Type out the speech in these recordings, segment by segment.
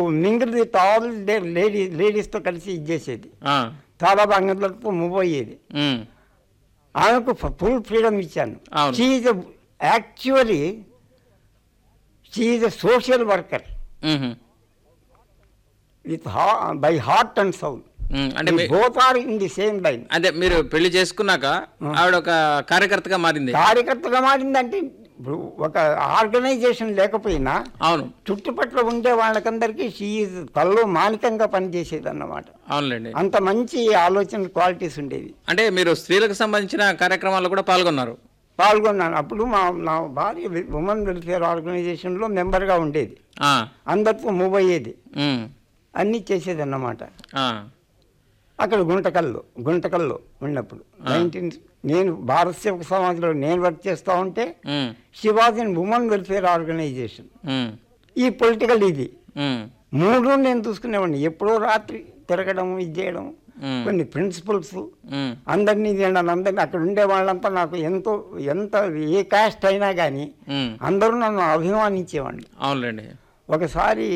Mingle with all lady లేడీస్తో కలిసి ఇది చేసేది ఆ, చాలా అంగళ్ళతో మూవ్ అయ్యేది ఉమ్, ఆమెకు ఫుల్ ఫ్రీడమ్ ఇచ్చాను అవును. She actually she a social worker ఉహు, with by heart and soul um, అంటే మీ- both are in the same line అదే మీరు పెళ్లి చేసుకున్నాక ఆవిడ ఒక కార్యకర్తగా మారింది కార్యకర్తగా మారిందంటే ఇప్పుడు ఒక ఆర్గనైజేషన్ లేకపోయినా అవును చుట్టుపక్కల ఉండే వాళ్ళకందరికీ షీఈ్ తల్లో మానికంగా పనిచేసేది అన్నమాట అవునులేండి అంత మంచి ఆలోచన క్వాలిటీస్ ఉండేవి అంటే మీరు స్త్రీలకు సంబంధించిన కార్యక్రమాల్లో కూడా పాల్గొన్నారు పాల్గొన్నాను అప్పుడు మా నా భార్య ఉమెన్ వెల్ఫేర్ ఆర్గనైజేషన్లో మెంబర్గా ఉండేది ఆ, అందరితో మూవ్ అయ్యేది ఉమ్, అన్నీ చేసేది అన్నమాట ఆ, అక్కడ గుంటకల్లో గుంటకల్లో ఉన్నప్పుడు నైన్టీన్ నేను భారత సేవక సమాజంలో నేను వర్క్ చేస్తూ ఉంటే um, Shivaji women welfare organisation um, ఈ పొలిటికల్ ఇది ఉమ్, మూడు నేను చూసుకునేవాడిని ఎప్పుడో రాత్రి తిరగడం ఇది చేయడం ఉమ్, కొన్ని ప్రిన్సిపల్స్ ఉమ్, అందరినీ తినడం అందరినీ అక్కడ ఉండే వాళ్ళంతా నాకు ఎంతో ఎంత ఏ కాస్ట్ అయినా కానీ ఉమ్, అందరూ నన్ను అభిమానించేవాడిని అవునులేండి ఒకసారి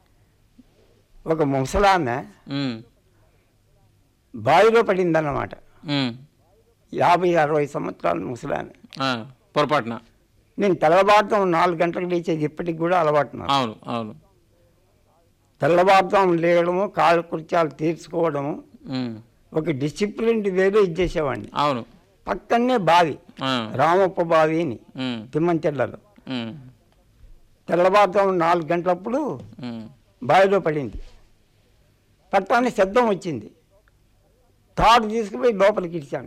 ఒక ముసలామె ఉమ్, బావిలో పడిందన్నమాట ఉమ్, యాభై అరవై సంవత్సరాల ముసలామె ఆ, పొరపాటున నేను తెల్లవారుతాం నాలుగు గంటలకు లేచేది ఇప్పటికి కూడా అలవాటు నాకు అవును అవును తెల్లవారుతాం లేయడము కాళ్ళ కృత్యాలు తీర్చుకోవడము ఉమ్, ఒక డిసిప్లిన్ వేలో ఇచ్చేసేవాడిని అవును పక్కనే బావి ఆ, రామప్ప బావి అని ఉమ్, తిమ్మంచెల్లలో ఉమ్, తెల్లవారుతాం నాలుగు గంటలప్పుడు ఉమ్, బావిలో పడింది పట్టాన్ని శబ్దం వచ్చింది తాడు తీసుకుపోయి లోపలికి ఇచ్చాను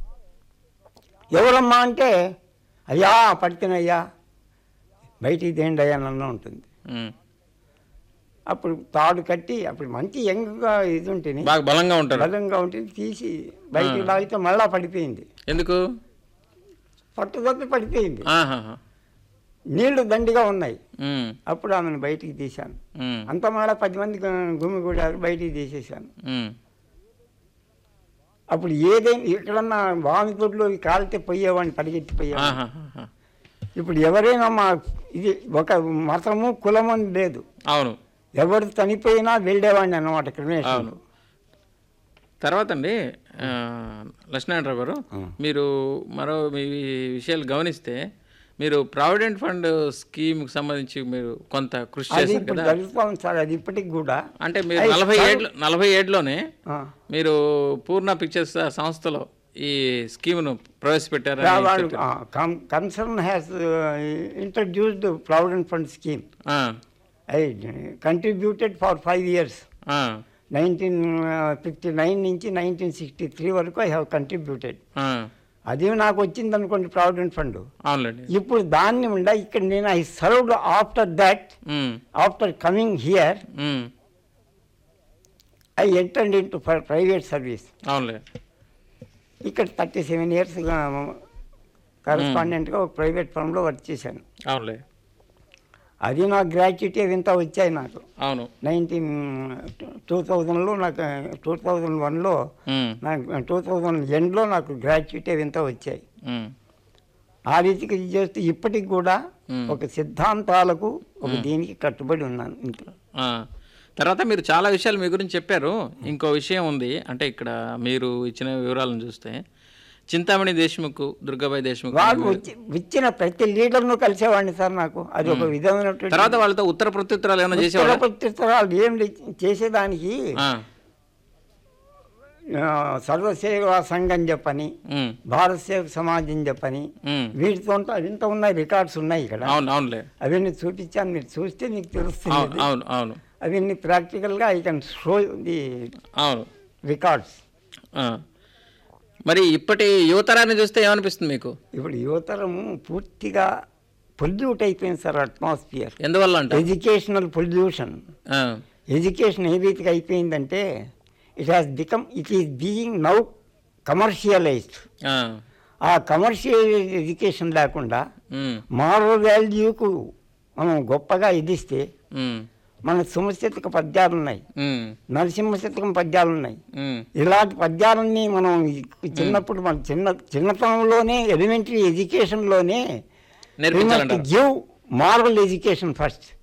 ఎవరమ్మా అంటే అయ్యా పడితేనయ్యా బయటికి తేండి అయ్యా నన్ను ఉంటుంది ఉమ్. అప్పుడు తాడు కట్టి అప్పుడు మంచి యంగ్గా ఇది ఉంటుంది బాగా బలంగా ఉంటారు బలంగా ఉంటుంది తీసి బయటికి లాగితే మళ్ళా పడిపోయింది ఎందుకు పట్టుదప్పి పడిపోయింది ఆహాహా. నీళ్లు దండిగా ఉన్నాయి ఉమ్, అప్పుడు ఆమెను బయటికి తీశాను ఉమ్, అంత మళ్ళా పది మంది గుమిగూడారు బయటికి తీసేశాను ఉమ్, అప్పుడు ఏదైనా ఎక్కడన్నా వామి తొడ్లో కాలితే పోయేవాడిని పరిగెత్తి పోయేవాడిని ఆహాహాహా. ఇప్పుడు ఎవరైనా మా ఇది ఒక మతము కులము అని లేదు అవును ఎవరు చనిపోయినా వెళ్ళేవాడిని అన్నమాట అవును క్రిమినేషన్ తర్వాత అండి ఆ, లక్ష్మీనారాయణ గారు మీరు మరో మీ విషయాలు గమనిస్తే మీరు ప్రావిడెంట్ ఫండ్ స్కీమ్కి సంబంధించి మీరు కొంత కృషి అది చేశారు ఇప్పుడు కదా జరుగుతాం సార్ అది ఇప్పటికి కూడా అంటే మీరు అది నలభై సార్- ఏళ్ళు నలభై ఏడులోనే ఆ. మీరు పూర్ణ పిక్చర్స్ సంస్థలో ఈ స్కీమ్ను ప్రవేశపెట్టారని వాళ్ళు చెప్పారు. Concern has introduced provident fund scheme ah, I contributed for five years ah, nineteen fifty nine నుంచి నైన్టీన్ సిక్స్టీ త్రీ వరకు ఐ హ్యావ్ కంట్రిబ్యూటెడ్ ఆ, అది నాకు వచ్చింది అనుకోండి ప్రావిడెంట్ ఫండ్ అవునులేండి ఇప్పుడు దాన్ని ఉండ ఇక్కడ నేను I served after that um, after coming here um, I entered in to private service అవునులే ఇక్కడ థర్టీ సెవెన్ ఇయర్స్ కరస్పాండెంట్గా ఒక ప్రైవేట్ ఫర్మ్లో వర్క్ చేశాను అవునులే అది నా గ్రాట్యుటీ ఇంత వచ్చాయి నాకు అవును నైన్టీన్ టూ థౌజండ్లో నాకు టూ థౌజండ్ వన్లో ఉమ్, నాకు టూ థౌజండ్ ఎండ్లో నాకు గ్రాట్యుటీ ఇంత వచ్చాయి ఉమ్, ఆ రీతికి ఇది చేస్తూ ఇప్పటికి కూడా మ్మ్. ఒక సిద్ధాంతాలకు ఒక దీనికి కట్టుబడి ఉన్నాను ఇంత ఆ. తర్వాత మీరు చాలా విషయాలు మీ గురించి చెప్పారు ఇంకో విషయం ఉంది అంటే ఇక్కడ మీరు ఇచ్చిన వివరాలను చూస్తే చింతామణి దేశ్ముఖ్ దుర్గాబాయి దేశ్ముఖ్ వాళ్ళు వచ్చి ఇచ్చిన ప్రతి లీడర్ను కలిసేవాడిని సార్ నాకు అది ఒక విధమైనటువంటి తర్వాత వాళ్ళతో ఉత్తర ప్రత్యుత్తరాలు ఏమైనా చేసేవాళ్ళ ఉత్తరప్రత్యుత్తరాలు ఏం లే- చేసేదానికి ఆ, ఆ, సర్వసేవా సంఘం చెప్పని ఉమ్, భారత సేవక సమాజం చెప్పని ఉమ్. వీటితో అవింత ఉన్నాయి రికార్డ్స్ ఉన్నాయి ఇక్కడ అవును అవునులే అవన్నీ చూపించాను మీరు చూస్తే మీకు అవును తెలుస్తుంది అవును అవును అవన్నీ ప్రాక్టికల్గా ఐ కెన్ షో ది అవును రికార్డ్స్ ఆ. మరి ఇప్పటి యువతరాన్ని చూస్తే ఏమనిపిస్తుంది మీకు ఇప్పుడు యువతరము పూర్తిగా పొల్యూట్ అయిపోయింది సార్ అట్మాస్ఫియర్ ఎందువల్ల అంటే ఎడ్యుకేషనల్ పొల్యూషన్ ఆ, ఎడ్యుకేషన్ ఏ రీతిగా అయిపోయిందంటే it has become it is being now commercialised ah, ah commercial education లేకుండా ఉమ్, మారల్ వాల్యూకు మనం గొప్పగా ఇదిస్తే ఉమ్, మన సుమశతక పద్యాలు ఉన్నాయి ఉమ్, నరసింహ శతకం పద్యాలు ఉన్నాయి ఉమ్, ఇలాంటి పద్యాలన్నీ మనం ఈ చిన్నప్పుడు మన చిన్న చిన్నతనంలోనే ఎలిమెంటరీ ఎడ్యుకేషన్లోనే నేర్పించాలంటారు గివ్ మారల్ ఎడ్యుకేషన్ ఫస్ట్